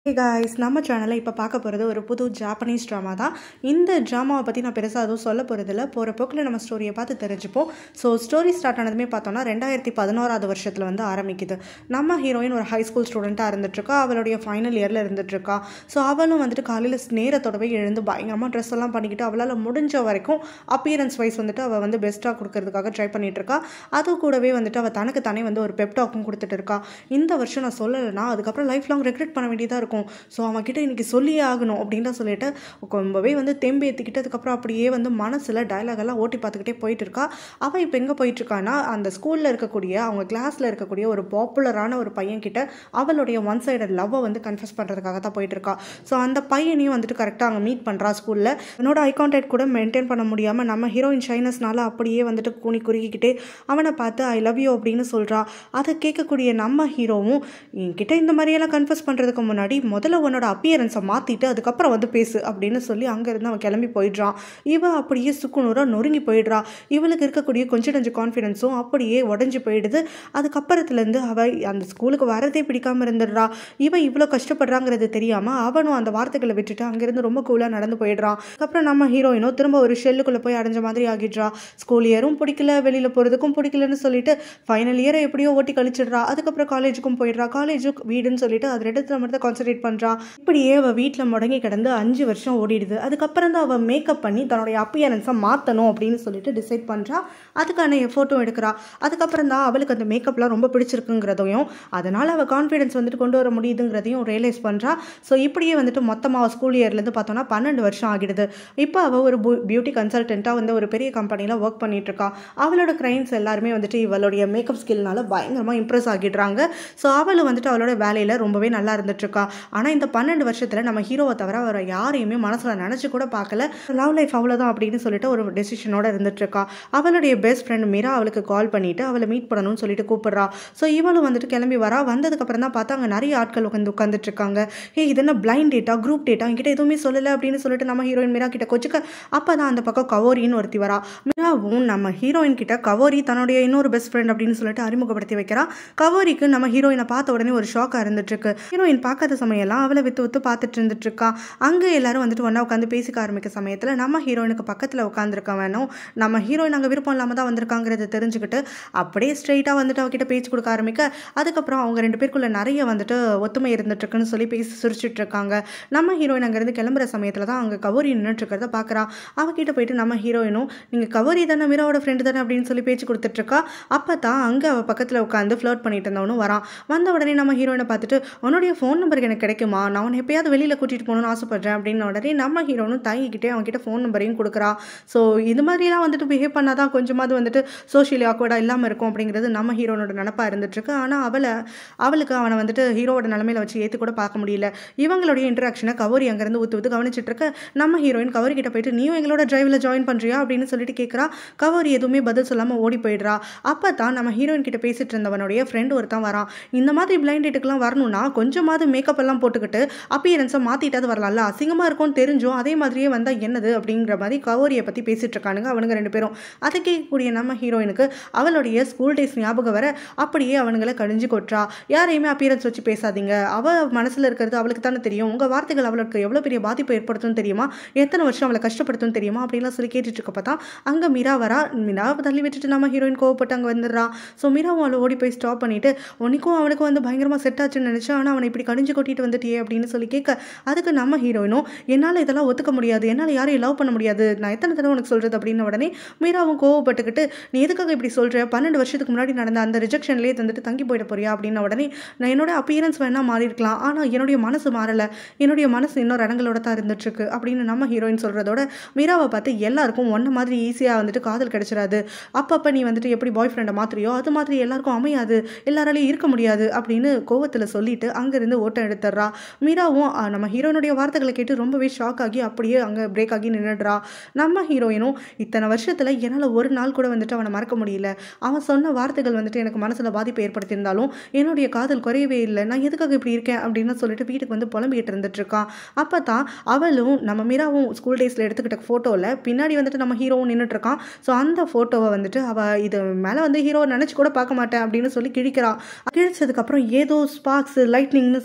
hey guys நம்ம சேனலில் இப்போ பார்க்க போகிறது ஒரு புது ஜாப்பனீஸ் ட்ராமா தான் இந்த ட்ராமாவை பற்றி நான் பெருசாக அதுவும் சொல்ல போகிறதில்ல போகிற போக்கில் நம்ம ஸ்டோரியை பார்த்து தெரிஞ்சுப்போம் ஸோ ஸ்டோரி ஸ்டார்ட் ஆனதுமே பார்த்தோம்னா ரெண்டாயிரத்தி பதினோராவது வருஷத்தில் வந்து ஆரம்பிக்குது நம்ம ஹீரோயின் ஒரு ஹை ஸ்கூல் ஸ்டூடெண்ட்டாக இருந்துட்டுருக்கா அவளுடைய ஃபைனல் இயரில் இருந்துட்டுருக்கா ஸோ அவளும் வந்துட்டு காலையில் நேரத்தோடவே எழுந்து பயங்கரமாக ட்ரெஸ் எல்லாம் பண்ணிக்கிட்டு அவளால் முடிஞ்ச வரைக்கும் அப்பியரன்ஸ் வைஸ் வந்துட்டு அவள் வந்து பெஸ்ட்டாக கொடுக்கறதுக்காக ட்ரை பண்ணிகிட்ருக்கா அது கூடவே வந்துட்டு அவள் தனக்கு தானே வந்து ஒரு பெப்டாக்கும் கொடுத்துட்டு இருக்கா இந்த வருஷம் நான் சொல்லலைன்னா அதுக்கப்புறம் லைஃப் லாங் ரெக்ரெட் பண்ண வேண்டியதாக இருக்கும் ஸோ அவன்கிட்ட இன்னைக்கு சொல்லியே ஆகணும் அப்படின்னு தான் சொல்லிட்டு ரொம்பவே வந்து தெம்பு ஏற்றிக்கிட்டு அதுக்கப்புறம் அப்படியே வந்து மனசில் டயலாக் எல்லாம் ஓட்டி பார்த்துக்கிட்டே போயிட்டு இருக்கா அவள் இப்போ எங்கே போயிட்டு இருக்கான்னா அந்த ஸ்கூலில் இருக்கக்கூடிய அவங்க கிளாஸில் இருக்கக்கூடிய ஒரு பாப்புலரான ஒரு பையன் கிட்ட அவளுடைய ஒன் சைடட் லவ்வை வந்து கன்ஃபஸ் பண்ணுறதுக்காக தான் போயிட்டு இருக்கா ஸோ அந்த பையனையும் வந்துட்டு கரெக்டாக அங்கே மீட் பண்ணுறா ஸ்கூலில் என்னோட ஐ கான்டாக்ட் கூட மெயின்டைன் பண்ண முடியாமல் நம்ம ஹீரோயின் ஷைனஸ்னால அப்படியே வந்துட்டு கூனி குறுகிக்கிட்டே அவனை பார்த்து ஐ லவ் யூ அப்படின்னு சொல்கிறா அதை கேட்கக்கூடிய நம்ம ஹீரோவும் என்கிட்ட இந்த மாதிரியெல்லாம் கன்ஃபஸ் பண்ணுறதுக்கு முன்னாடி முதல்ல உன்னோட அப்பியரன்ஸை மாற்றிட்டு அதுக்கப்புறம் வந்து பேசு அப்படின்னு சொல்லி அங்கேருந்து அவன் கிளம்பி போயிடுறான் இவன் அப்படியே சுக்குநூறாக நொறுங்கி போயிடுறா இவளுக்கு இருக்கக்கூடிய கொஞ்சம் கொஞ்சம் கான்ஃபிடென்ஸும் அப்படியே உடஞ்சி போயிடுது அதுக்கப்புறத்துலேருந்து அவள் அந்த ஸ்கூலுக்கு வரதே பிடிக்காம இருந்துடுறா இவன் இவ்வளோ கஷ்டப்படுறாங்கிறது தெரியாமல் அவனும் அந்த வார்த்தைகளை விட்டுட்டு அங்கேருந்து ரொம்ப கூலாக நடந்து போயிடுறான் அதுக்கப்புறம் நம்ம ஹீரோயினும் திரும்ப ஒரு ஷெல்லுக்குள்ளே போய் அடைஞ்ச மாதிரி ஆகிடுறா ஸ்கூல் இயரும் பிடிக்கல வெளியில் போகிறதுக்கும் பிடிக்கலன்னு சொல்லிட்டு ஃபைனல் இயரை எப்படியோ ஓட்டி கழிச்சிடுறா அதுக்கப்புறம் காலேஜுக்கும் போயிடுறா காலேஜுக்கு வீடுன்னு சொல்லிட்டு அது ரெண்டுத்துல மட்டும் தான் கான்சன்ட்ரேட் பண்ணுறா இப்படியே அவள் வீட்டில் முடங்கி கிடந்து அஞ்சு வருஷம் ஓடிடுது அதுக்கப்புறம் தான் அவள் மேக்கப் பண்ணி தன்னுடைய அப்பியரன்ஸை மாற்றணும் அப்படின்னு சொல்லிட்டு டிசைட் பண்ணுறா அதுக்கான எஃபோர்ட்டும் எடுக்கிறா அதுக்கப்புறம் தான் அவளுக்கு அந்த மேக்கப்லாம் ரொம்ப பிடிச்சிருக்குங்கிறதையும் அதனால் அவள் கான்ஃபிடன்ஸ் வந்துட்டு கொண்டு வர முடியுதுங்கிறதையும் ரியலைஸ் பண்ணுறா ஸோ இப்படியே வந்துட்டு மொத்தமாக ஸ்கூல் இயர்லேருந்து பார்த்தோன்னா பன்னெண்டு வருஷம் ஆகிடுது இப்போ அவள் ஒரு பியூட்டி கன்சல்டண்ட்டாக வந்து ஒரு பெரிய கம்பெனியில் ஒர்க் பண்ணிட்டு இருக்கா அவளோட கிளைண்ட்ஸ் எல்லாருமே வந்துட்டு இவளுடைய மேக்கப் ஸ்கில்னால பயங்கரமாக இம்ப்ரெஸ் ஆகிடுறாங்க ஸோ அவள் வந்துட்டு அவளோட வேலையில் ரொம்பவே நல்லா இருந்துட்டுருக்கா ஆனால் இந்த பன்னெண்டு வருஷத்தில் நம்ம ஹீரோவை தவிர அவர் யாரையுமே மனசில் நினச்சி கூட பார்க்கல லவ் லைஃப் அவ்வளோதான் அப்படின்னு சொல்லிட்டு ஒரு டெசிஷனோட இருந்துட்டுருக்கா அவளுடைய பெஸ்ட் ஃப்ரெண்ட் மீரா அவளுக்கு கால் பண்ணிட்டு அவளை மீட் பண்ணணும்னு சொல்லிட்டு கூப்பிடுறா ஸோ இவளும் வந்துட்டு கிளம்பி வரா வந்ததுக்கப்புறம் தான் பார்த்தா அங்கே நிறைய ஆட்கள் உட்காந்து உட்காந்துட்டு இருக்காங்க ஏ இது என்ன பிளைண்ட் டேட்டா குரூப் டேட்டா என்கிட்ட எதுவுமே சொல்லலை அப்படின்னு சொல்லிட்டு நம்ம ஹீரோயின் மீரா கிட்ட கொச்சுக்க அப்போ தான் அந்த பக்கம் கவோரின்னு ஒருத்தி வரா மீராவும் நம்ம ஹீரோயின் கிட்ட கவோரி தன்னுடைய இன்னொரு பெஸ்ட் ஃப்ரெண்ட் அப்படின்னு சொல்லிட்டு அறிமுகப்படுத்தி வைக்கிறா கவோரிக்கு நம்ம ஹீரோயினை பார்த்த உடனே ஒரு ஷாக்காக இருந்துட்டு இருக்கு ஹீரோயின் பார்க்காத சமயம்லாம் அவளை வித்து வித்து பார்த்துட்டு இருந்துட்டு இருக்கா அங்கே எல்லாரும் வந்துட்டு ஒன்றா உட்காந்து பேசிக்க ஆரம்பிக்க சமயத்தில் நம்ம ஹீரோயினுக்கு பக்கத்தில் உட்காந்துருக்க வேணும் நம்ம ஹீரோயின் அங்கே விருப்பம் இல்லாமல் தான் வந்திருக்காங்கிறத தெரிஞ்சுக்கிட்டு அப்படியே ஸ்ட்ரெயிட்டாக வந்துட்டு அவகிட்ட பேச்சு கொடுக்க ஆரம்பிக்க அதுக்கப்புறம் அவங்க ரெண்டு பேருக்குள்ள நிறைய வந்துட்டு ஒத்துமை இருந்துட்டு இருக்குன்னு சொல்லி பேசி சிரிச்சிட்டு இருக்காங்க நம்ம ஹீரோயின் அங்கேருந்து கிளம்புற சமயத்தில் தான் அங்கே கவரி நின்றுட்டு இருக்கிறத பார்க்குறா அவகிட்ட போயிட்டு நம்ம ஹீரோயினும் நீங்கள் கவரி தானே மீராவோட ஃப்ரெண்டு தானே அப்படின்னு சொல்லி பேச்சு கொடுத்துட்ருக்கா அப்போ தான் அங்கே அவள் பக்கத்தில் உட்காந்து ஃப்ளோட் பண்ணிட்டு இருந்தவனும் வரான் வந்த உடனே நம்ம ஹீரோயினை பார்த்துட்டு உன்னுடைய ஃபோன் நம்பருக்கு எனக்கு கிடைக்குமா நான் உன்னை எப்பயாவது வெளியில் கூட்டிகிட்டு போகணும்னு ஆசைப்பட்றேன் அப்படின்னு உடனே நம்ம ஹீரோனும் தங்கிக்கிட்டே அவன்கிட்ட ஃபோன் நம்பரையும் கொடுக்குறா ஸோ இது மாதிரிலாம் வந்துட்டு பிஹேவ் பண்ணால் தான் கொஞ்சமாவது வந்துட்டு சோஷியலி ஆக்வர்டாக இல்லாமல் இருக்கும் அப்படிங்கிறது நம்ம ஹீரோனோட நினப்பாக இருந்துட்டுருக்கு ஆனால் அவளை அவளுக்கு அவனை வந்துட்டு ஹீரோவோட நிலமையில வச்சு ஏற்று கூட பார்க்க முடியல இவங்களுடைய இன்ட்ராக்ஷனை கவரி அங்கேருந்து ஊற்று ஊற்று கவனிச்சிட்டு இருக்க நம்ம ஹீரோயின் கவரி கிட்ட போயிட்டு நீயும் எங்களோட டிரைவில் ஜாயின் பண்ணுறியா அப்படின்னு சொல்லிட்டு கேட்குறா கவரி எதுவுமே பதில் சொல்லாமல் ஓடி போயிடுறா அப்போ தான் நம்ம ஹீரோயின் கிட்ட பேசிட்டு இருந்தவனுடைய ஃப்ரெண்டு ஒருத்தன் வரான் இந்த மாதிரி பிளைண்ட் டேட்டுக்கெலாம் வரணும்னா கொஞ்சமாவது மேக்கப் எல்லாம் போட்டுக்கிட்டு அப்பியரன்ஸை மாற்றிட்டாது வரலாம்ல அசிங்கமாக இருக்கும்னு தெரிஞ்சும் அதே மாதிரியே வந்தால் என்னது அப்படிங்கிற மாதிரி கவரியை பற்றி பேசிட்டு இருக்கானுங்க அவனுங்க ரெண்டு பேரும் அதை கேட்கக்கூடிய நம்ம ஹீரோயினுக்கு அவளுடைய ஸ்கூல் டேஸ் ஞாபகம் வர அப்படியே அவனுங்களை கழிஞ்சு கொட்டுறா யாரையுமே அப்பியரன்ஸ் வச்சு பேசாதீங்க அவள் மனசில் இருக்கிறது அவளுக்கு தானே தெரியும் உங்கள் வார்த்தைகள் அவளுக்கு எவ்வளோ பெரிய பாதிப்பு ஏற்படுத்தும் தெரியுமா எத்தனை வருஷம் அவளை கஷ்டப்படுத்தும் தெரியுமா அப்படின்லாம் சொல்லி கேட்டுட்டு இருக்கப்ப தான் அங்கே மீரா வரா மீராவை தள்ளி விட்டுட்டு நம்ம ஹீரோயின் கோவப்பட்டு அங்கே வந்துடுறான் ஸோ மீராவும் அவளை ஓடி போய் ஸ்டாப் பண்ணிட்டு உனக்கும் அவனுக்கும் வந்து பயங்கரமாக செட் ஆச்சுன்னு நினச்சா ஆனால் அவனை இப்படி கடிஞ்சு கொட்டிட்டு வந்துட்டியே அப்படின்னு சொல்லி கேட்க அதுக்கு நம்ம ஹீரோயினும் என்னால் இதெல்லாம் ஒத்துக்க முடியாது என்னால் யாரையும் லவ் பண்ண முடியாது நான் எத்தனை தடவை உனக்கு சொல்கிறது அப்படின்னு உடனே மீராவும் கோவப்பட்டுக்கிட்டு நீ எதுக்காக இப்படி சொல்கிற பன்னெண்டு வருஷத்துக்கு முன்னாடி நடந்த அந்த ரிஜெக்ஷன்லேயே வந்துட்டு தங்கி போயிட போறியா அப்படின்ன உடனே நான் என்னோட அப்பியரன்ஸ் வேணால் மாறி இருக்கலாம் ஆனால் என்னுடைய மனசு மாறலை என்னுடைய மனசு இன்னொரு இடங்களோட தான் இருந்துட்டுருக்கு அப்படின்னு நம்ம ஹீரோயின் சொல்கிறதோட மீராவை பார்த்து எல்லாருக்கும் ஒன்றை மாதிரி ஈஸியாக வந்துட்டு காதல் கிடச்சிடாது அப்பப்போ நீ வந்துட்டு எப்படி பாய் ஃப்ரெண்டை மாத்திரியோ அது மாதிரி எல்லாருக்கும் அமையாது எல்லாராலையும் இருக்க முடியாது அப்படின்னு கோவத்தில் சொல்லிட்டு அங்கேருந்து ஓட்டம் எடுத்துடுறா மீராவும் நம்ம ஹீரோயினுடைய வார்த்தைகளை கேட்டு ரொம்பவே ஷாக் ஆகி அப்படியே அங்கே பிரேக் ஆகி நின்றுடுறா நம்ம ஹீரோயினும் இத்தனை வருஷத்தில் என்னால் ஒரு நாள் கூட வந்துட்டு அவனை மறக்க முடியல அவன் சொன்ன வார்த்தைகள் வந்துட்டு எனக்கு மனசில் பாதிப்பு ஏற்படுத்தியிருந்தாலும் என்னுடைய காதல் குறையவே இல்லை நான் எதுக்காக இப்படி இருக்கேன் அப்படின்னு சொல்லிட்டு வீட்டுக்கு வந்து புலம்பிக்கிட்டு இருந்துட்டு இருக்கான் அப்போ தான் அவளும் நம்ம மீராவும் ஸ்கூல் டேஸில் எடுத்துக்கிட்ட ஃபோட்டோவில் பின்னாடி வந்துட்டு நம்ம ஹீரோவும் நின்றுட்டு இருக்கான் ஸோ அந்த ஃபோட்டோவை வந்துட்டு அவள் இது மேலே வந்து ஹீரோ நினச்சி கூட பார்க்க மாட்டேன் அப்படின்னு சொல்லி கிழிக்கிறான் கிழிச்சதுக்கப்புறம் ஏதோ ஸ்பார்க்ஸ் லைட்னிங்னு சொல்லிட்டு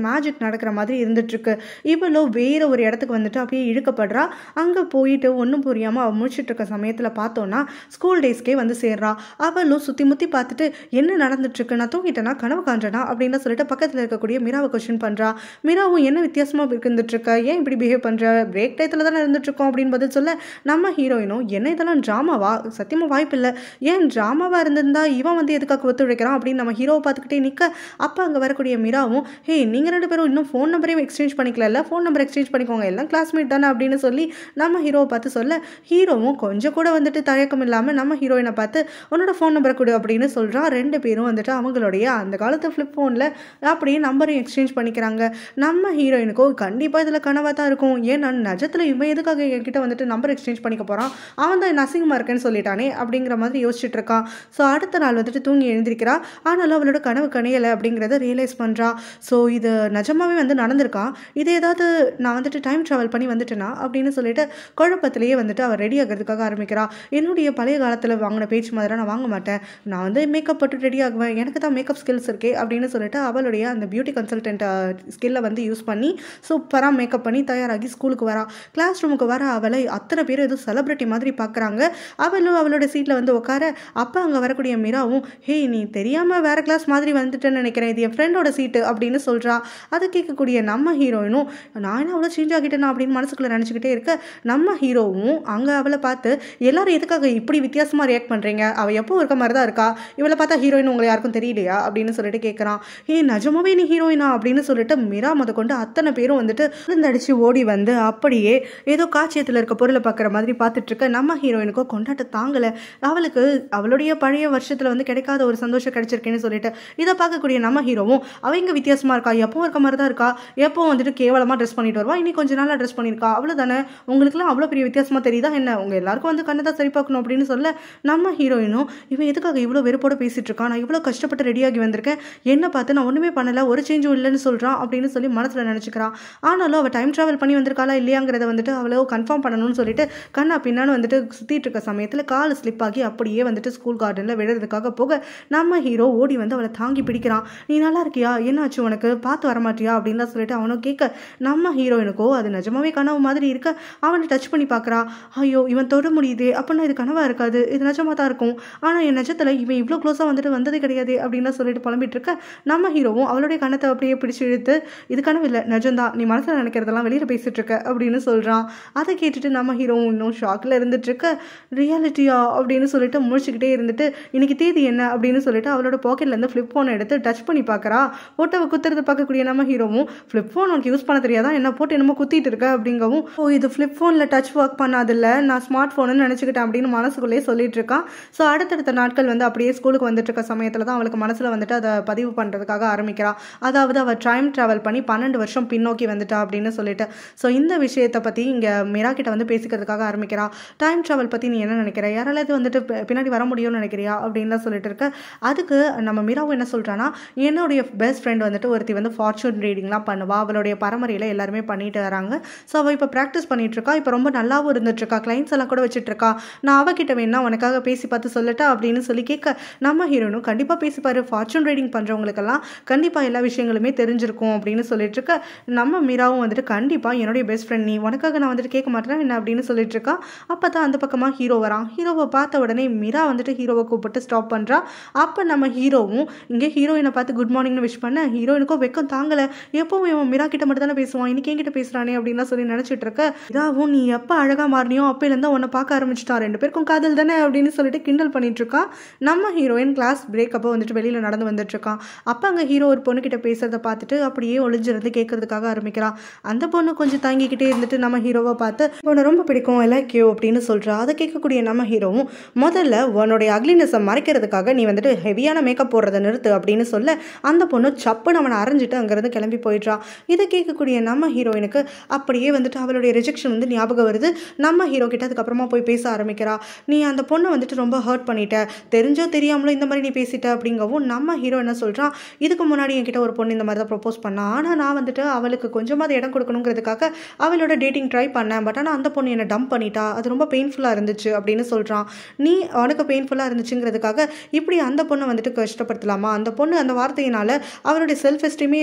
மேஜிக் நடக்கிற மாதிரி இருந்துட்டுருக்கு இவளோ வேற ஒரு இடத்துக்கு வந்துட்டு அப்படியே இழுக்கப்படுறா அங்கே போயிட்டு ஒன்றும் புரியாமல் அவள் முடிச்சிட்டு இருக்க சமயத்தில் பார்த்தோன்னா ஸ்கூல் டேஸ்க்கே வந்து சேர்றா அவளும் சுற்றி முற்றி பார்த்துட்டு என்ன நடந்துட்டுருக்கு நான் தூங்கிட்டேனா கனவு காண்றேனா அப்படின்னு சொல்லிட்டு பக்கத்தில் இருக்கக்கூடிய மிராவை கொஸ்டின் பண்ணுறா மிராவும் என்ன வித்தியாசமாக இருந்துட்டுருக்க ஏன் இப்படி பிஹேவ் பண்ணுற பிரேக் டயத்தில் தானே இருந்துட்டுருக்கோம் அப்படின்னு பதில் சொல்ல நம்ம ஹீரோயினும் என்ன இதெல்லாம் ட்ராமாவா சத்தியமாக வாய்ப்பு இல்லை ஏன் ட்ராமாவாக இருந்திருந்தா இவன் வந்து எதுக்காக ஒத்துழைக்கிறான் அப்படின்னு நம்ம ஹீரோவை பார்த்துக்கிட்டே நிற்க அப்போ அங்கே வரக்கூடிய மிராவும் ஹே நீங்கள் ரெண்டு பேரும் இன்னும் ஃபோன் நம்பரையும் எக்ஸ்சேஞ்ச் பண்ணிக்கல ஃபோன் நம்பர் எக்ஸ்சேஞ்ச் பண்ணிக்கோங்க எல்லாம் கிளாஸ்மேட் தானே அப்படின்னு சொல்லி நம்ம ஹீரோவை பார்த்து சொல்ல ஹீரோவும் கொஞ்சம் கூட வந்துட்டு தயக்கம் இல்லாமல் நம்ம ஹீரோயினை பார்த்து உன்னோட ஃபோன் நம்பரை கொடு அப்படின்னு சொல்கிறான் ரெண்டு பேரும் வந்துட்டு அவங்களுடைய அந்த காலத்து ஃப்ளிப் ஃபோனில் அப்படியே நம்பரையும் எக்ஸ்சேஞ்ச் பண்ணிக்கிறாங்க நம்ம ஹீரோயினுக்கோ கண்டிப்பாக இதில் கனவாக தான் இருக்கும் ஏன் நான் நிஜத்தில் இவன் எதுக்காக என்கிட்ட வந்துட்டு நம்பர் எக்ஸ்சேஞ்ச் பண்ணிக்க போகிறான் அவன் தான் என்ன அசிங்கமாக இருக்கேன்னு சொல்லிட்டானே அப்படிங்கிற மாதிரி யோசிச்சுட்டு இருக்கான் ஸோ அடுத்த நாள் வந்துட்டு தூங்கி எழுந்திருக்கிறா ஆனாலும் அவளோட கனவு கணையலை அப்படிங்கிறத ரியலைஸ் பண்ணுறா ஸோ இது நிஜமாவே வந்து நடந்திருக்கா இது ஏதாவது நான் வந்துட்டு டைம் ட்ராவல் பண்ணி வந்துட்டேனா அப்படின்னு சொல்லிட்டு குழப்பத்திலேயே வந்துட்டு அவள் ரெடி ஆகிறதுக்காக ஆரம்பிக்கிறா என்னுடைய பழைய காலத்தில் வாங்கின பேச்சு மாதிரி நான் வாங்க மாட்டேன் நான் வந்து மேக்கப் போட்டு ரெடி ஆகுவேன் எனக்கு தான் மேக்கப் ஸ்கில்ஸ் இருக்கே அப்படின்னு சொல்லிட்டு அவளுடைய அந்த பியூட்டி கன்சல்டன்ட் ஸ்கில்லை வந்து யூஸ் பண்ணி சூப்பராக மேக்கப் பண்ணி தயாராகி ஸ்கூலுக்கு வரா கிளாஸ் ரூமுக்கு வர அவளை அத்தனை பேர் ஏதோ செலிப்ரிட்டி மாதிரி பார்க்குறாங்க அவளும் அவளோட சீட்டில் வந்து உட்கார அப்போ அங்கே வரக்கூடிய மீராவும் ஹே நீ தெரியாமல் வேற கிளாஸ் மாதிரி வந்துட்டேன்னு நினைக்கிறேன் இது என் ஃப்ரெண்டோட சீட்டு அப்படின்னு சொல்கிறா அதை கேட்கக்கூடிய நம்ம ஹீரோயினும் நான் என்ன அவ்வளோ சேஞ்ச் ஆகிட்டேனா அப்படின்னு மனசுக்குள்ளே நினச்சிக்கிட்டே இருக்க நம்ம ஹீரோவும் அங்கே அவளை பார்த்து எல்லாரும் எதுக்காக இப்படி வித்தியாசமாக ரியாக்ட் பண்ணுறீங்க அவள் எப்போ இருக்க மாதிரி தான் இருக்கா இவளை பார்த்தா ஹீரோயின் உங்களை யாருக்கும் தெரியலையா அப்படின்னு சொல்லிட்டு கேட்குறான் ஏ நிஜமாவே நீ ஹீரோயினா அப்படின்னு சொல்லிட்டு மிரா முத கொண்டு அத்தனை பேரும் வந்துட்டு விழுந்தடிச்சு ஓடி வந்து அப்படியே ஏதோ காட்சியத்தில் இருக்க பொருளை பார்க்குற மாதிரி பார்த்துட்டு இருக்க நம்ம ஹீரோயினுக்கோ கொண்டாட்ட தாங்கலை அவளுக்கு அவளுடைய பழைய வருஷத்தில் வந்து கிடைக்காத ஒரு சந்தோஷம் கிடைச்சிருக்கேன்னு சொல்லிட்டு இதை பார்க்கக்கூடிய நம்ம ஹீரோவும் அவங்க வித்தியாசமாக இருக்கா எப்பவும் இருக்க மாதிரி தான் இருக்கா எப்போ வந்துட்டு கேவலமாக ட்ரெஸ் பண்ணிட்டு வருவா இன்னைக்கு கொஞ்ச நாளாக ட்ரெஸ் பண்ணியிருக்கா அவ்வளோதானே உங்களுக்குலாம் அவ்வளோ பெரிய வித்தியாசமாக தெரியுதா என்ன உங்கள் எல்லாருக்கும் வந்து கண்ணை தான் சரி பார்க்கணும் அப்படின்னு சொல்ல நம்ம ஹீரோயினும் இவன் எதுக்காக இவ்வளோ வெறுப்போட பேசிட்டு இருக்கான் நான் இவ்வளோ கஷ்டப்பட்டு ரெடியாகி வந்திருக்கேன் என்ன பார்த்து நான் ஒன்றுமே பண்ணலை ஒரு சேஞ்சும் இல்லைன்னு சொல்கிறான் அப்படின்னு சொல்லி மனசில் நினச்சிக்கிறான் ஆனாலும் அவள் டைம் ட்ராவல் பண்ணி வந்திருக்காளா இல்லையாங்கிறத வந்துட்டு அவளோ கன்ஃபார்ம் பண்ணணும்னு சொல்லிட்டு கண்ணா பின்னான்னு வந்துட்டு சுற்றிட்டு இருக்க சமயத்தில் கால் ஸ்லிப் ஆகி அப்படியே வந்துட்டு ஸ்கூல் கார்டனில் விழுறதுக்காக போக நம்ம ஹீரோ ஓடி வந்து அவளை தாங்கி பிடிக்கிறான் நீ நல்லா இருக்கியா என்னாச்சு உனக்கு பார்த்து வரமாட்டியா அப்படின்லாம் சொல்லிட்டு அவனும் கேட்க நம்ம ஹீரோயினுக்கோ அது நிஜமாவே கனவு மாதிரி இருக்க அவனை டச் பண்ணி பார்க்குறா ஐயோ இவன் தொட முடியுதே அப்படின்னா இது கனவாக இருக்காது இது நிஜமாக தான் இருக்கும் ஆனால் என் நிஜத்தில் இவன் இவ்வளோ க்ளோஸாக வந்துட்டு வந்ததே கிடையாது அப்படின்லாம் சொல்லிட்டு புலம்பிட்டு இருக்க நம்ம ஹீரோவும் அவளுடைய கணத்தை அப்படியே பிடிச்சி இழுத்து இது கனவு இல்லை நிஜம்தான் நீ மனசில் நினைக்கிறதெல்லாம் வெளியில் பேசிட்டு இருக்க அப்படின்னு சொல்கிறான் அதை கேட்டுட்டு நம்ம ஹீரோவும் இன்னும் ஷாக்கில் இருந்துட்டு இருக்க ரியாலிட்டியா அப்படின்னு சொல்லிட்டு முழிச்சுக்கிட்டே இருந்துட்டு இன்னைக்கு தேதி என்ன அப்படின்னு சொல்லிட்டு அவளோட பாக்கெட்லேருந்து ஃப்ளிப் ஃபோனை எடுத்து டச் பண்ணி பார்க்குறா போட்டோவை குத்துறது பார்க்கக்கூடிய நம்ம ஹீரோவும் ஃப்ளிப் ஃபோன் உனக்கு யூஸ் பண்ண தெரியாதா என்ன போட்டு என்னமோ குத்திட்டு இருக்க அப்படிங்கவும் ஓ இது ஃப்ளிப் ஃபோனில் டச் ஒர்க் பண்ணாதில்ல நான் ஸ்மார்ட் ஃபோனு நினச்சிக்கிட்டேன் அப்படின்னு மனசுக்குள்ளேயே சொல்லிட்டு இருக்கான் ஸோ அடுத்தடுத்த நாட்கள் வந்து அப்படியே ஸ்கூலுக்கு வந்துட்டு இருக்க சமயத்தில் தான் அவளுக்கு மனசில் வந்துட்டு அதை பதிவு பண்ணுறதுக்காக ஆரம்பிக்கிறா அதாவது அவள் டைம் ட்ராவல் பண்ணி பன்னெண்டு வருஷம் பின்னோக்கி வந்துட்டா அப்படின்னு சொல்லிட்டு ஸோ இந்த விஷயத்தை பற்றி இங்கே மிரா கிட்ட வந்து பேசிக்கிறதுக்காக ஆரம்பிக்கிறா டைம் ட்ராவல் பற்றி நீ என்ன நினைக்கிற யாராவது வந்துட்டு பி- பின்னாடி வர முடியும்னு நினைக்கிறியா அப்படின்லாம் சொல்லிட்டு இருக்க அதுக்கு நம்ம மிராவும் என்ன சொல்கிறான்னா என்னுடைய பெஸ்ட் ஃப்ரெண்ட் வந்துட்டு ஒருத்தி வந்து ஃபார்ச்சூன் ரீடிங்லாம் பண்ணுவா அவளுடைய பரம்பரையில் எல்லாருமே பண்ணிட்டு வராங்க ஸோ அவள் இப்போ ப்ராக்டிஸ் பண்ணிட்டு இருக்கா இப்போ ரொம்ப நல்லாவும் இருந்துட்டு இருக்கா கிளைண்ட்ஸ் எல்லாம் கூட வச்சுட்டு இருக்கா நான் அவகிட்ட வேணா உனக்காக பேசி பார்த்து சொல்லட்டா அப்படின்னு சொல்லி கேட்க நம்ம ஹீரோனும் கண்டிப்பாக பேசிப்பாரு ஃபார்ச்சூன் ரீடிங் பண்ணுறவங்களுக்கெல்லாம் கண்டிப்பாக எல்லா விஷயங்களுமே தெரிஞ்சிருக்கும் அப்படின்னு சொல்லிட்டு இருக்க நம்ம மீராவும் வந்துட்டு கண்டிப்பாக என்னுடைய பெஸ்ட் ஃப்ரெண்ட் நீ உனக்காக நான் வந்துட்டு கேட்க மாட்டேன் என்ன அப்படின்னு சொல்லிட்டு இருக்கா அப்போ தான் அந்த பக்கமாக ஹீரோ வரான் ஹீரோவை பார்த்த உடனே மீரா வந்துட்டு ஹீரோவை கூப்பிட்டு ஸ்டாப் பண்ணுறா அப்போ நம்ம ஹீரோவும் இங்கே ஹீரோயினை பார்த்து குட் மார்னிங்னு விஷ் பண்ண ஹீரோயினுக்கும் வெக்கம் தாங்கலை எப்பவும் இவன் மீரா கிட்ட மட்டும் தானே பேசுவான் இன்னைக்கு என்கிட்ட பேசுறானே அப்படின்லாம் சொல்லி நினச்சிட்டு இருக்க இதாவும் நீ எப்போ அழகாக மாறினியோ அப்போலேருந்து உன்னை பார்க்க ஆரம்பிச்சிட்டான் ரெண்டு பேருக்கும் காதல் தானே அப்படின்னு சொல்லிட்டு கிண்டல் பண்ணிட்டு இருக்கா நம்ம ஹீரோயின் கிளாஸ் பிரேக் அப்போ வந்துட்டு வெளியில் நடந்து வந்துட்டு இருக்கான் அப்போ அங்கே ஹீரோ ஒரு பொண்ணுக்கிட்ட பேசுறத பார்த்துட்டு அப்படியே ஒளிஞ்சிருந்து கேட்கறதுக்காக ஆரம்பிக்கிறான் அந்த பொண்ணு கொஞ்சம் தாங்கிக்கிட்டே இருந்துட்டு நம்ம ஹீரோவை பார்த்து உன்னை ரொம்ப பிடிக்கும் லைக் யூ அப்படின்னு சொல்றா அதை கேட்கக்கூடிய நம்ம ஹீரோவும் முதல்ல உன்னுடைய அக்லினஸை மறைக்கிறதுக்காக நீ வந்துட்டு ஹெவியான மேக்கப் போடுறத நிறுத்து அப்படின்னு சொல்ல அந்த பொண்ணு சப்புன்னு அவனை அரைஞ்சிட்டு அங்கேருந்து கிளம்பி போயிடுறா இதை கேட்கக்கூடிய நம்ம ஹீரோயினுக்கு அப்படியே வந்துட்டு அவளுடைய ரிஜெக்ஷன் வந்து ஞாபகம் வருது நம்ம ஹீரோ கிட்ட அதுக்கப்புறமா போய் பேச ஆரம்பிக்கிறா நீ அந்த பொண்ணை வந்துட்டு ரொம்ப ஹர்ட் பண்ணிட்ட தெரிஞ்சோ தெரியாமலோ இந்த மாதிரி நீ பேசிட்ட அப்படிங்கவும் நம்ம ஹீரோ என்ன சொல்கிறான் இதுக்கு முன்னாடி என்கிட்ட ஒரு பொண்ணு இந்த மாதிரி தான் ப்ரப்போஸ் பண்ணா ஆனால் நான் வந்துட்டு அவளுக்கு கொஞ்சமாவது இடம் கொடுக்கணுங்கிறதுக்காக அவளோட டேட்டிங் ட்ரை பண்ணேன் பட் ஆனால் அந்த பொண்ணு என்னை டம்ப் பண்ணிட்டா அது ரொம்ப பெயின்ஃபுல்லாக இருந்துச்சு அப்படின்னு சொல்கிறான் நீ உனக்கு பெயின்ஃபுல்லாக இருந்துச்சுங்கிறதுக்காக இப்படி அந்த பொண்ணை வந்துட்டு கஷ்டப்படுத்தலாமா அந்த பொண்ணு அந்த வார்த்தையினால அவருடைய செல்ஃப் எஸ்டீமே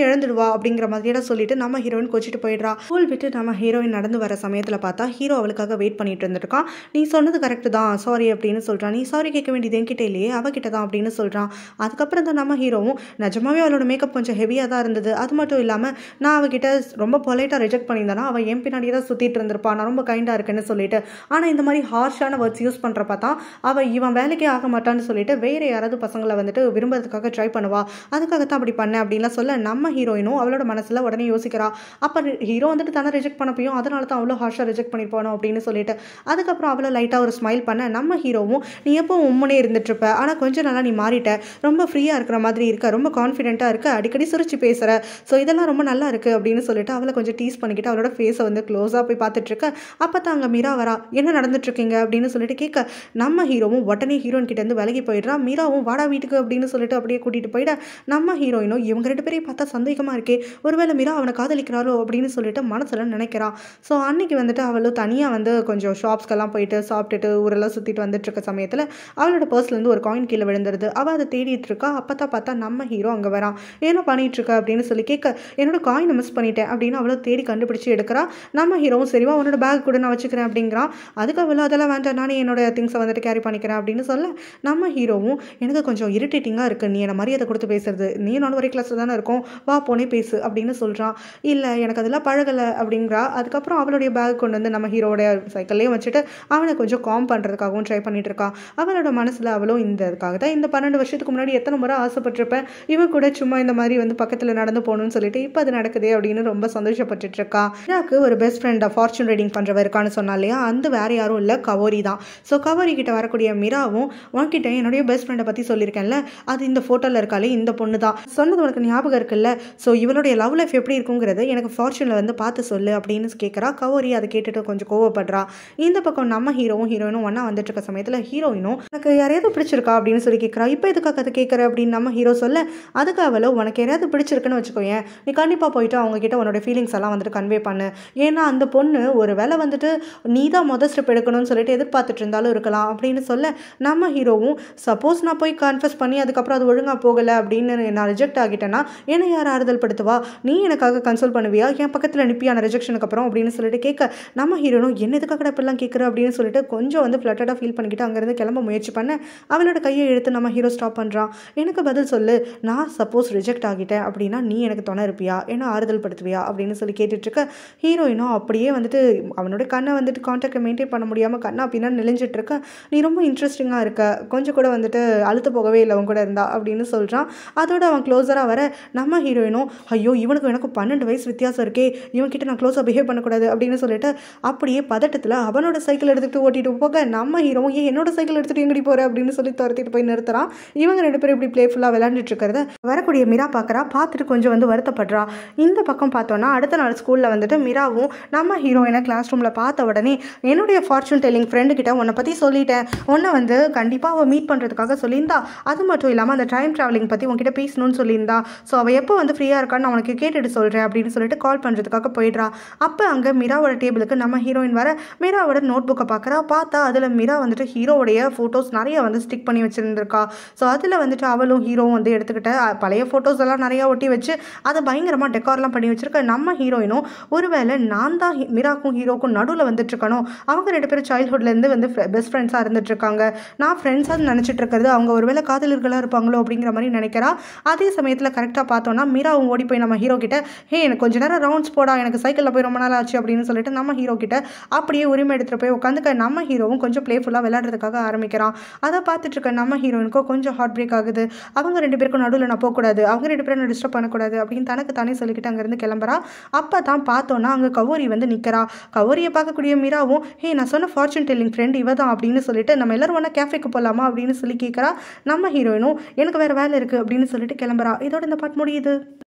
இழந்துடுவா அப்படிங்கிற மாதிரியெல்லாம் சொல்லிட்டு நம்ம ஹீரோயின் கொச்சிட்டு போயிடுறா ஸ்கூல் விட்டு நம்ம ஹீரோயின் நடந்து வர சமயத்தில் பார்த்தா ஹீரோ அவளுக்காக வெயிட் பண்ணிட்டு இருந்திருக்கான் நீ சொன்னது கரெக்டு தான் சாரி அப்படின்னு சொல்கிறான் நீ சாரி கேட்க வேண்டியது என்கிட்ட இல்லையே அவகிட்ட தான் அப்படின்னு சொல்கிறான் அதுக்கப்புறம் தான் நம்ம ஹீரோவும் நிஜமாவே அவளோட மேக்கப் கொஞ்சம் ஹெவியாக தான் இருந்தது அது மட்டும் இல்லாமல் நான் அவகிட்ட ரொம்ப பொலைட்டாக ரிஜெக்ட் பண்ணியிருந்தேனா அவள் என் பின்னாடியே தான் சுற்றிட்டு இருந்திருப்பா நான் ரொம்ப கைண்டாக இருக்கேன்னு சொல்லிட்டு ஆனால் இந்த மாதிரி ஹார்ஷான வேர்ட்ஸ் யூஸ் பண்ணுறப்ப தான் அவள் இவன் வேலைக்கே ஆக மாட்டான்னு சொல்லிட்டு வேறு யாராவது பசங்களை வந்துட்டு விரும்புறதுக்காக ட்ரை பண்ணுவா அதுக்காக தான் அப்படி பண்ணேன் அப்படின்லாம் சொல்ல நம்ம ஹீரோயினும் அவளோட மனசில் உடனே யோசிக்கிறா அப்போ ஹீரோ வந்துட்டு தானே ரிஜெக்ட் பண்ணப்பையும் அதனால தான் அவ்வளோ ஹார்ஷாக ரிஜெக்ட் பண்ணியிருப்பானோ அப்படின்னு சொல்லிட்டு அதுக்கப்புறம் அவளை லைட்டாக ஒரு ஸ்மைல் பண்ண நம்ம ஹீரோவும் நீ எப்போ உம்மனே இருந்துட்டு இருப்ப ஆனால் கொஞ்ச நாளாக நீ மாறிட்ட ரொம்ப ஃப்ரீயாக இருக்கிற மாதிரி இருக்க ரொம்ப கான்ஃபிடென்ட்டாக இருக்க அடிக்கடி சிரிச்சு பேசுகிற ஸோ இதெல்லாம் ரொம்ப நல்லா இருக்குது அப்படின்னு சொல்லிட்டு அவளை கொஞ்சம் டீஸ் பண்ணிக்கிட்டு அவளோட ஃபேஸை வந்து க்ளோஸாக போய் பார்த்துட்டு இருக்க அப்போ தான் அங்கே மீரா வரா என்ன நடந்துட்டு இருக்கீங்க அப்படின்னு சொல்லிட்டு கேட்க நம்ம ஹீரோவும் உடனே ஹீரோயின் கிட்ட இருந்து விலகி போயிடுறா மீராவும் வாடா வீட்டுக்கு அப்படின்னு சொல்லிட்டு அப்படியே கூட்டிகிட்டு போயிட நம்ம ஹீரோயினும் இவங்க ரெண்டு பேரையும் பார்த்தா சந்தேகமாக இருக்கே ஒருவேளை மீரா அவனை காதலிக்கிறாரோ அப்படின்னு சொல்லிட்டு மனசில் நினைக்கிறான் ஸோ அன்னைக்கு வந்துட்டு அவளும் தனியாக வந்து கொஞ்சம் ஷாப்ஸ்க்கெல்லாம் போயிட்டு சாப்பிட்டுட்டு ஊரெல்லாம் சுற்றிட்டு வந்துட்டு இருக்க சமயத்தில் அவளோட பர்ஸ்லேருந்து ஒரு காயின் கீழே விழுந்துருது அவள் அதை தேடிட்டு இருக்கா அப்போ தான் பார்த்தா நம்ம ஹீரோ அங்கே வரான் என்ன பண்ணிட்டு இருக்க அப்படின்னு சொல்லி கேட்க என்னோட காயினை மிஸ் பண்ணிட்டேன் அப்படின்னு அவளை தேடி கண்டுபிடிச்சு எடுக்கிறா நம்ம ஹீரோவும் சரிவா உன்னோட பேக் கூட நான் வச்சுக்கிறேன் அப்படிங்கிறான் அதுக்கு அவளும் அதெல்லாம் வேண்டாம் நானே என்னோட திங்ஸை வந்துட்டு கேரி பண்ணிக்கிறேன் அப்படின்னு சொல்ல நம்ம ஹீரோவும் எனக்கு கொஞ்சம் இரிட்டேட்டிங்காக இருக்குது நீ என்னை மரியாதை கொடுத்து பேசுறது நீ நான் ஒரே கிளாஸில் தானே இருக்கும் வா போனே பேசு அப்படின்னு சொல்கிறான் இல்லை எனக்கு அதெல்லாம் பழகலை அப்படிங்கிறா அதுக்கப்புறம் அவளுடைய பேக் கொண்டு வந்து நம்ம ஹீரோடைய சைக்கிள்லேயும் வச்சுட்டு அவனை கொஞ்சம் காம் பண்ணுறதுக்காகவும் ட்ரை பண்ணிட்டு இருக்கா அவளோட மனசில் அவளும் இந்த இதுக்காக தான் இந்த பன்னெண்டு வருஷத்துக்கு முன்னாடி எத்தனை முறை ஆசைப்பட்டிருப்பேன் இவன் கூட சும்மா இந்த மாதிரி வந்து பக்கத்தில் நடந்து போகணும்னு சொல்லிட்டு இப்போ அது நடக்குதே அப்படின்னு ரொம்ப சந்தோஷப்பட்டுட்டு இருக்கா எனக்கு ஒரு பெஸ்ட் ஃப்ரெண்டாக ஃபார்ச்சூன் ரைடிங் பண்ணுறவ இருக்கான்னு சொன்னா இல்லையா அந்த வேற யாரும் இல்லை கவோரி தான் ஸோ கவோரி கிட்ட வரக்கூடிய மிராவும் உன்கிட்ட என்னுடைய பெஸ்ட் ஃப்ரெண்டை பற்றி சொல்லியிருக்கேன்ல அது இந்த ஃபோட்டோவில் இருக்காளே இந்த பொண்ணு தான் சொன்னது உனக்கு ஞாபகம் இருக்குல்ல ஸோ இவளுடைய லவ் லைஃப் எப்படி இருக்குங்கிறது எனக்கு ஃபார்ச்சூனில் வந்து பார்த்து சொல்லு அப்படின்னு கேட்குறா கவோரி அதை கேட்டுட்டு கொஞ்சம் கோவப்படுறா இந்த பக்கம் நம்ம ஹீரோவும் ஹீரோயினும் ஒன்றா வந்துட்டு இருக்க சமயத்தில் ஹீரோயினும் எனக்கு யாரையாவது பிடிச்சிருக்கா அப்படின்னு சொல்லி கேட்குறா இப்போ எதுக்காக அதை கேட்குற அப்படின்னு நம்ம ஹீரோ சொல்ல அதுக்கு அவளோ உனக்கு யாராவது பிடிச்சிருக்குன்னு வச்சுக்கோயேன் நீ கண்டிப்பாக போயிட்டு அவங்க கிட்ட உன்னோட ஃபீலிங்ஸ் எல்லாம் வந்துட்டு கன்வே பண்ணு ஏன்னா அந்த பொண்ணு ஒரு வேளை வந்துட்டு நீ தான் மொதல் ஸ்டெப் எடுக்கணும்னு சொல்லிட்டு எதிர்பார்த்துட்டு இருந்தாலும் இருக்கலாம் அப்படின்னு சொல்ல நம்ம ஹீரோவும் சப்போஸ் நான் போய் கன்ஃபஸ் பண்ணி அதுக்கப்புறம் அது ஒழுங்காக போகலை அப்படின்னு நான் ரிஜெக்ட் ஆகிட்டேன்னா என்னை யார் ஆறுதல் படுத்துவா நீ எனக்காக கன்சல்ட் பண்ணுவியா என் பக்கத்தில் அனுப்பி அந்த ரிஜெக்ஷனுக்கு அப்புறம் அப்படின்னு சொல்லிட்டு கேட்க நம்ம ஹீரோனும் என்ன எதுக்காக இப்படிலாம் கேட்குற அப்படின்னு சொல்லிட்டு கொஞ்சம் வந்து ஃப்ளட்டடாக ஃபீல் பண்ணிக்கிட்டு அங்கேருந்து கிளம்ப முயற்சி பண்ண அவளோட கையை எடுத்து நம்ம ஹீரோ ஸ்டாப் பண்ணுறான் எனக்கு பதில் சொல்லு நான் சப்போஸ் ரிஜெக்ட் ஆகிட்டேன் அப்படின்னா நீ எனக்கு துணை இருப்பியா என்ன ஆறுதல் படுத்துவியா அப்படின்னு சொல்லி கேட்டுட்ருக்க ஹீரோயினும் அப்படியே வந்துட்டு அவனோட கண்ணை வந்துட்டு கான்டாக்டை மெயின்டைன் பண்ண முடியாமல் கண்ணா அப்படின்னா நெளிஞ்சிட்டு இருக்க நீ ரொம்ப இன்ட்ரெஸ்டிங்காக இருக்க கொஞ்சம் கூட வந்துட்டு அழுத்து போகவே இல்லை அவன் கூட இருந்தா அப்படின்னு சொல்கிறான் அதோட அவன் க்ளோஸராக வர நம்ம ஹீரோயினும் ஐயோ இவனுக்கு எனக்கு பன்னெண்டு வயசு வித்தியாசம் இருக்கே இவன்கிட்ட நான் க்ளோஸாக பிஹேவ் பண்ணக்கூடாது அப்படின்னு சொல்லிட்டு அப்படியே பதட்டத்தில் அவனோட சைக்கிள் எடுத்துகிட்டு ஓட்டிட்டு போக நம்ம ஹீரோவும் ஏன் என்னோட சைக்கிள் எடுத்துகிட்டு எங்கடி போகிற அப்படின்னு சொல்லி துரத்திட்டு போய் நிறுத்துறான் இவங்க ரெண்டு பேரும் இப்படி ப்ளேஃபுல்லாக விளையாண்டுட்டு இருக்கிறத வரக்கூடிய மிரா பார்க்குறா பார்த்துட்டு கொஞ்சம் வந்து வருத்தப்படுறா இந்த பக்கம் பார்த்தோன்னா அடுத்த நாள் ஸ்கூலில் வந்துட்டு மிராவும் நம்ம ஹீரோயினை கிளாஸ் ரூமில் பார்த்த உடனே என்னுடைய ஃபார்ச்சூன் டெல்லிங் ஃப்ரெண்டு கிட்ட உன்னை பற்றி சொல்லிட்டேன் உன்னை வந்து கண்டிப்பாக அவள் மீட் பண்ணுறதுக்காக சொல்லியிருந்தா அது மட்டும் இல்லாமல் அந்த டைம் ட்ராவலிங் பற்றி உன்கிட்ட பேசணும்னு சொல்லியிருந்தா ஸோ அவள் எப்போ வந்து ஃப்ரீயாக இருக்கான்னு நான் உனக்கு கேட்டுட்டு சொல்கிறேன் அப்படின்னு சொல்லிட்டு கால் பண்ணுறதுக்காக போயிடுறா அப்போ அங்கே மிராவோட டேபிளுக்கு நம்ம ஹீரோயின் வர மிராவோட நோட் புக்கை பார்க்குறா பார்த்தா அதில் மிரா வந்துட்டு ஹீரோவுடைய ஃபோட்டோஸ் நிறைய வந்து ஸ்டிக் பண்ணி வச்சுருந்துருக்கா ஸோ அதில் வந்துட்டு அவளும் ஹீரோவும் வந்து எடுத்துக்கிட்ட அஹ், பழைய ஃபோட்டோஸ் எல்லாம் நிறையா ஒட்டி வச்சு அதை பயங்கரமாக டெக்கார்லாம் பண்ணி வச்சிருக்க நம்ம ஹீரோயினும் ஒருவேளை நான் தான் ஹி- மிராக்கும் ஹீரோக்கும் நடுவில் வந்துட்டு இருக்கணும் அவங்க ரெண்டு பேரும் சைல்ட்ஹுட்லேருந்து வந்து பெஸ்ட் ஃப்ரெண்ட்ஸாக இருந்துட்டு இருக்காங்க நான் ஃப்ரெண்ட்ஸாக நினச்சிட்டு இருக்கிறது அவங்க ஒருவேளை காதலர்களாக இருப்பாங்களோ அப்படிங்கிற மாதிரி நினைக்கிறா அதே சமயத்தில் கரெக்டாக பார்த்தோன்னா மீராவும் ஓடி போய் நம்ம ஹீரோ கிட்ட ஹே எனக்கு கொஞ்ச நேரம் ரவுண்ட்ஸ் போடா எனக்கு சைக்கிளில் போய் ரொம்ப நாள் ஆச்சு அப்படின்னு சொல்லிட்டு நம்ம ஹீரோ கிட்ட அப்படியே உரிமை எடுத்துகிட்டு போய் உட்காந்துக்க நம்ம ஹீரோவும் கொஞ்சம் ப்ளேஃபுல்லாக விளையாடுறதுக்காக ஆரம்பிக்கிறான் அதை பார்த்துட்டு இருக்க நம்ம ஹீரோயினுக்கும் கொஞ்சம் ஹார்ட் பிரேக் ஆகுது அவங்க ரெண்டு பேருக்கும் நடுவில் நான் போகக்கூடாது அவங்க ரெண்டு பேரும் நான் டிஸ்டர்ப் பண்ணக்கூடாது அப்படின்னு தனக்கு தானே சொல்லிக்கிட்டு அங்கேருந்து கிளம்புறா அப்போ தான் பார்த்தோன்னா அங்கே கௌரி வந்து நிற்கிறா கௌரியை பார்க்கக்கூடிய மீராவும் ஹே நான் சொன்ன ஃபார்ச்சூன் டெல்லிங் ஃப்ரெண்ட் இவ தான் அப்படின்னு சொல்லிட்டு நம்ம எல்லாரும் ஒன்றா கேஃபேக்கு போகலாமா அப்படின்னு சொல்லி கேட்குறா நம்ம ஹீரோயினும் எனக்கு வேறு வேலை இருக்குது அப்படின்னு சொல்லிட்டு கிளம்புறா இதோட இந்த பாட்டு முடியுது